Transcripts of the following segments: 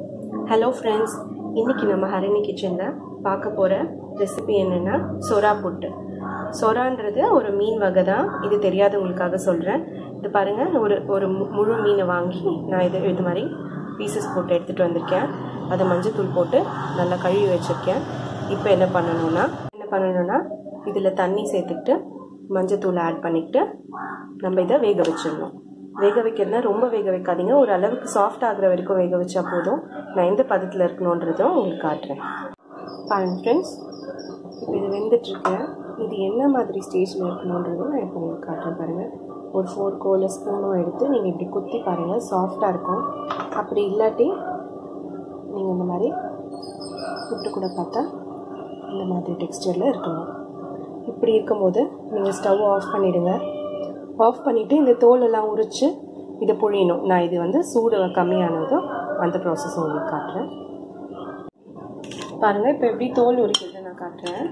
Hello friends இன்றைக்கி நம்ம ஹரிணி கிச்சனில் பார்க்க போகிற ரெசிபி என்னென்னா சொரா புட்டு சொரான்றது ஒரு மீன் வகை தான் இது தெரியாதவங்களுக்காக சொல்கிறேன் இது பாருங்கள் ஒரு ஒரு மு- முழு மீனை வாங்கி நான் இது இது மாதிரி பீசஸ் போட்டு எடுத்துகிட்டு வந்திருக்கேன் அதை மஞ்சத்தூள் போட்டு நல்லா கழுவி வச்சுருக்கேன் இப்போ என்ன பண்ணணும்னா என்ன பண்ணணும்னா இதில் தண்ணி சேர்த்துக்கிட்டு மஞ்சத்தூள் ஆட் பண்ணிக்கிட்டு நம்ம இதை வேக வச்சிடணும் வேக வைக்கிறதுனா ரொம்ப வேக வைக்காதீங்க ஒரு அளவுக்கு சாஃப்ட் ஆகுற வரைக்கும் வேக வச்சா போதும் நான் எந்த பதத்தில் இருக்கணுன்றதும் உங்களுக்கு காட்டுறேன் பாருங்க ஃப்ரெண்ட்ஸ் இப்போ இது வெந்துட்டுருக்கேன் இது என்ன மாதிரி ஸ்டேஜில் இருக்கணுன்றதும் நான் இப்போ உங்களுக்கு காட்டுறேன் பாருங்கள் ஒரு ஃபோர்க்கோ இல்லை ஸ்பூனோ எடுத்து நீங்கள் இப்படி குத்தி பாருங்கள் சாஃப்டாக இருக்கும் அப்படி இல்லாட்டி நீங்கள் இந்த மாதிரி புட்டு கூட பார்த்தா இந்த மாதிரி டெக்ஸ்டரில் இருக்கணும் இப்படி இருக்கும்போது நீங்கள் ஸ்டவ் ஆஃப் பண்ணிவிடுங்க ஆஃப் பண்ணிவிட்டு இந்த தோலெல்லாம் உரித்து இதை புழியணும் நான் இது வந்து சூடு கம்மியானதும் அந்த ப்ராசஸ் உங்களுக்கு காட்டுறேன் பாருங்கள் இப்போ எப்படி தோல் உரிக்கிறது நான் காட்டுறேன்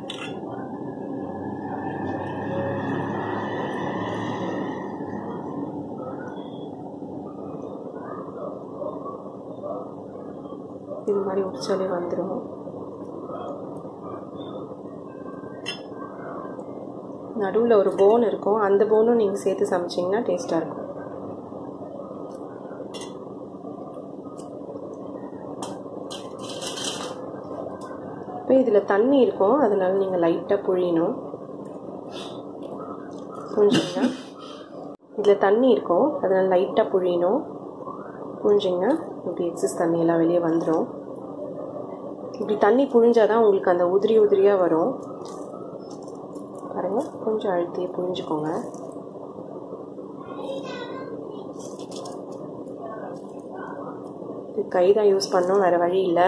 இது மாதிரி உரிச்சாலே வந்துடும் நடுவில் ஒரு போன் இருக்கும் அந்த போனும் நீங்கள் சேர்த்து சமைச்சிங்கன்னா டேஸ்ட்டாக இருக்கும் இப்போ இதில் தண்ணி இருக்கும் அதனால நீங்கள் லைட்டாக புழியணும் புரிஞ்சுங்க இதில் தண்ணி இருக்கும் அதனால் லைட்டாக புழியணும் புரிஞ்சுங்க இப்படி எக்ஸஸ் தண்ணி எல்லாம் வெளியே வந்துடும் இப்படி தண்ணி புழிஞ்சாதான் உங்களுக்கு அந்த உதிரி உதிரியாக வரும் பாருங்க கொஞ்சம் அழுத்தியே புரிஞ்சுக்கோங்க இது கை தான் யூஸ் பண்ணோம் வேறு வழி இல்லை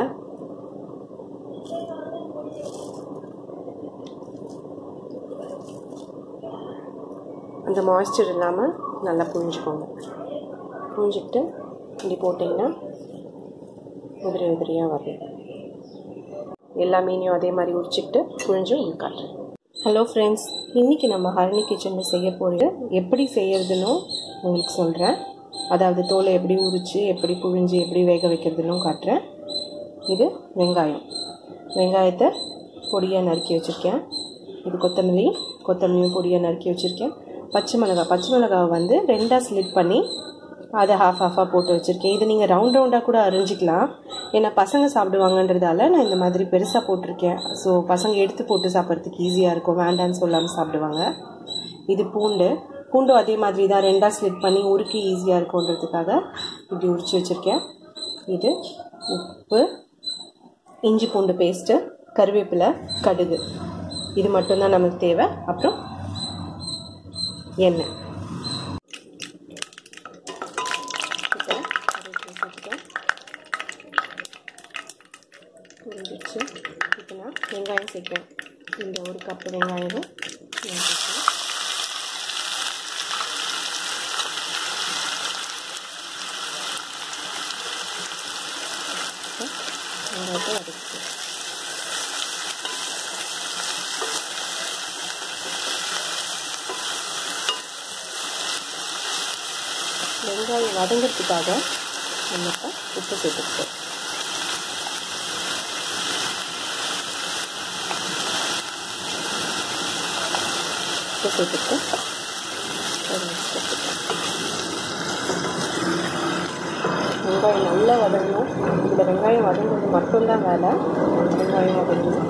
அந்த மாய்ஸ்சர் இல்லாமல் நல்லா புரிஞ்சுக்கோங்க புரிஞ்சுக்கிட்டு இப்படி போட்டிங்கன்னா உதிரி உதிரியாக வரும் எல்லா மீனையும் அதே மாதிரி உரிச்சிக்கிட்டு புழிஞ்சு உங்களுக்கு காட்டுறேன் ஹலோ ஃப்ரெண்ட்ஸ் இன்றைக்கி நம்ம ஹரணி கிச்சனில் செய்ய போகிறது எப்படி செய்யறதுன்னு உங்களுக்கு சொல்கிறேன் அதாவது தோலை எப்படி உரித்து எப்படி புழிஞ்சு எப்படி வேக வைக்கிறதுன்னு காட்டுறேன் இது வெங்காயம் வெங்காயத்தை பொடியாக நறுக்கி வச்சுருக்கேன் இது கொத்தமல்லி கொத்தமல்லியும் பொடியாக நறுக்கி வச்சுருக்கேன் பச்சை மிளகா பச்சை மிளகாவை வந்து ரெண்டாக ஸ்லிட் பண்ணி அதை ஹாஃப் ஹாஃபாக போட்டு வச்சுருக்கேன் இது நீங்கள் ரவுண்ட் ரவுண்டாக கூட அரிஞ்சிக்கலாம் ஏன்னா பசங்க சாப்பிடுவாங்கன்றதால நான் இந்த மாதிரி பெருசாக போட்டிருக்கேன் ஸோ பசங்க எடுத்து போட்டு சாப்பிட்றதுக்கு ஈஸியாக இருக்கும் வேண்டான்னு சொல்லாமல் சாப்பிடுவாங்க இது பூண்டு பூண்டும் அதே மாதிரி தான் ரெண்டாக ஸ்லிட் பண்ணி உருக்கி ஈஸியாக இருக்குன்றதுக்காக இப்படி உரிச்சு வச்சுருக்கேன் இது உப்பு இஞ்சி பூண்டு பேஸ்ட்டு கருவேப்பிலை கடுகு இது மட்டும்தான் நமக்கு தேவை அப்புறம் எண்ணெய் இப்போ கருவேப்பிலை சேர்த்துட்டேன் புரிஞ்சிச்சு இப்போ நான் வெங்காயம் சேர்க்கிறேன் இந்த ஒரு கப்பு வெங்காயமும் நான் சேர்க்கிறேன் வெங்காயத்தை வதக்கிக்கிறேன் வெங்காயம் வதங்கிறதுக்காக நம்ம இப்போ உப்பு சேர்த்துக்கிட்டோம் உப்பு சேர்த்துட்டு ஒரு mix கொடுத்துக்கலாம். வெங்காயம் நல்லா வதங்கணும் இந்த வெங்காயம் வதங்குறது மட்டும்தான் வேலை வெங்காயம் வதங்கணும்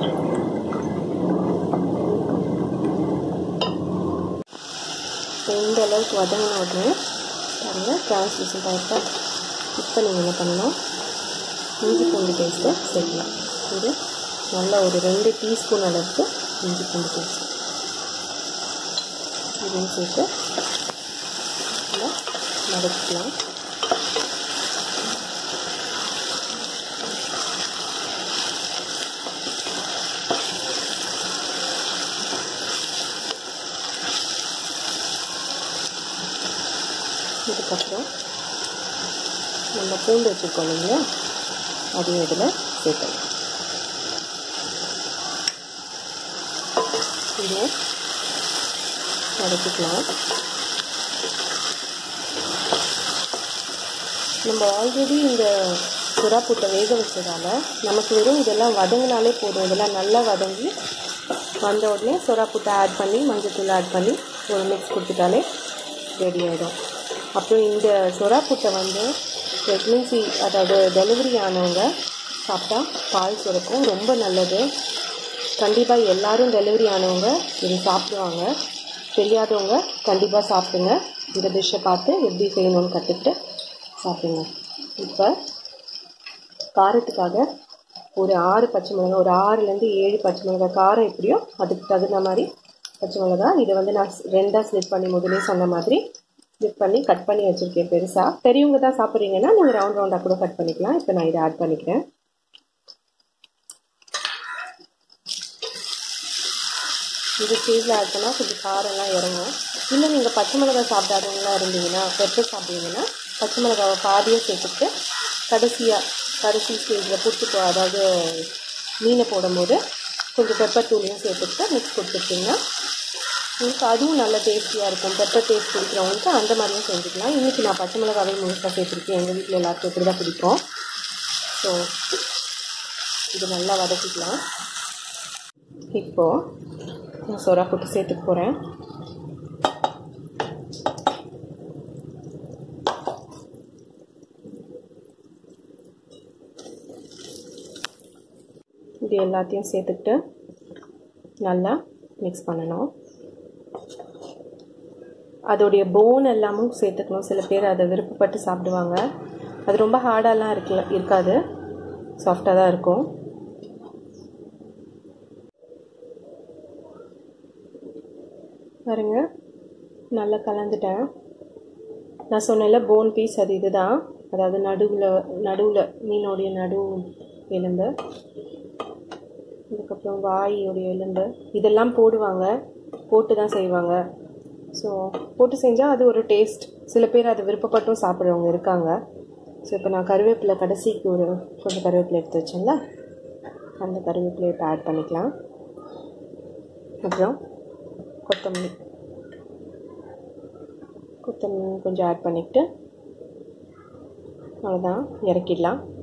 இப்போ இந்த அளவுக்கு வதங்கின உடனே பாருங்கள் டிரான்ஸ்மிஷன் ஆகிட்டா இப்போ நீங்கள் என்ன பண்ணணும் இஞ்சி பூண்டு பேஸ்ட்டை சேர்க்கலாம் இது நல்லா ஒரு ரெண்டு டீஸ்பூன் அளவுக்கு இஞ்சி பூண்டு பேஸ்ட் இதையும் சேர்த்து நல்லா வதக்கிக்கலாம் இதுக்கப்புறம் நம்ம பூண்டு வச்சுருக்கோம் இல்லைங்களா அதையும் இதில் சேர்க்கலாம் இதை வதக்கிக்கலாம் நம்ம ஆல்ரெடி இந்த சுறா புட்டை வேக வச்சதால நமக்கு வெறும் இதெல்லாம் வதங்கினாலே போதும் இதெல்லாம் நல்லா வதங்கி வந்த உடனே சுறா புட்டை ஆட் பண்ணி மஞ்சத்தூள் ஆட் பண்ணி ஒரு மிக்ஸ் கொடுத்துட்டாலே ரெடி ஆகிடும் அப்புறம் இந்த சுறா புட்டை வந்து ப்ரெக்னென்சி அதாவது டெலிவரி ஆனவங்க சாப்பிட்டா பால் சுரக்கும் ரொம்ப நல்லது கண்டிப்பாக எல்லாரும் டெலிவரி ஆனவங்க இது சாப்பிடுவாங்க தெரியாதவங்க கண்டிப்பாக சாப்பிடுங்க இந்த டிஷ்ஷை பார்த்து எப்படி செய்யணும்னு கற்றுக்கிட்டு சாப்பிடுங்க இப்போ காரத்துக்காக ஒரு ஆறு பச்சை மிளகாய் ஒரு ஆறுலேருந்து ஏழு பச்சை மிளகாய் காரம் எப்படியோ அதுக்கு தகுந்த மாதிரி பச்சை மிளகாய் இதை வந்து நான் ரெண்டாக ஸ்லிப் பண்ணி முதலே சொன்ன மாதிரி ஸ்லிப் பண்ணி கட் பண்ணி வச்சுருக்கேன் பெருசாக பெரியவங்க தான் சாப்பிட்றீங்கன்னா நீங்கள் ரவுண்ட் ரவுண்டாக கூட கட் பண்ணிக்கலாம் இப்போ நான் இதை ஆட் பண்ணிக்கிறேன் இது ஸ்டேஜில் ஆட் பண்ணால் கொஞ்சம் காரம்லாம் இறங்கும் இல்லை நீங்கள் பச்சை மிளகாய் சாப்பிடாதவங்களாம் இருந்தீங்கன்னா பெப்பர் சாப்பிட்டீங்கன்னா பச்சை மிளகாவை பாதியாக சேர்த்துட்டு கடைசியாக கடைசி ஸ்டேஜில் புட்டு அதாவது மீனை போடும்போது கொஞ்சம் பெப்பர் தூளையும் சேர்த்துட்டு மிக்ஸ் கொடுத்துட்டிங்கன்னா உங்களுக்கு அதுவும் நல்ல டேஸ்டியாக இருக்கும் பெப்பர் டேஸ்ட் பிடிக்கிறவங்களுக்கு அந்த மாதிரியும் செஞ்சுக்கலாம் இன்றைக்கி நான் பச்சை மிளகாவே முழுசாக சேர்த்துருக்கேன் எங்கள் வீட்டில் எல்லாருக்கும் இப்படி தான் பிடிக்கும் ஸோ இது நல்லா வதக்கிக்கலாம் இப்போது நான் சொரா போட்டு சேர்த்துக்க போகிறேன் இது எல்லாத்தையும் சேர்த்துக்கிட்டு நல்லா மிக்ஸ் பண்ணணும் அதோடைய போன் எல்லாமும் சேர்த்துக்கணும் சில பேர் அதை விருப்பப்பட்டு சாப்பிடுவாங்க அது ரொம்ப ஹார்டாலாம் இருக்கல இருக்காது சாஃப்டாக தான் இருக்கும் பாருங்க நல்லா கலந்துட்டேன் நான் சொன்னேன்ல போன் பீஸ் அது இதுதான் அதாவது நடுவில் நடுவில் மீனோடைய நடு எலும்பு அதுக்கப்புறம் வாயோடைய எலும்பு இதெல்லாம் போடுவாங்க போட்டு தான் செய்வாங்க ஸோ போட்டு செஞ்சால் அது ஒரு டேஸ்ட் சில பேர் அது விருப்பப்பட்டும் சாப்பிட்றவங்க இருக்காங்க ஸோ இப்போ நான் கருவேப்பிலை கடைசிக்கு ஒரு கொஞ்சம் கருவேப்பிலை எடுத்து வச்சேன்ல அந்த கருவேப்பிலை இப்போ ஆட் பண்ணிக்கலாம் அப்புறம் கொத்தமல்லி கொத்தமல்லி கொஞ்சம் ஆட் பண்ணிக்கிட்டு அவ்வளோதான் இறக்கிடலாம்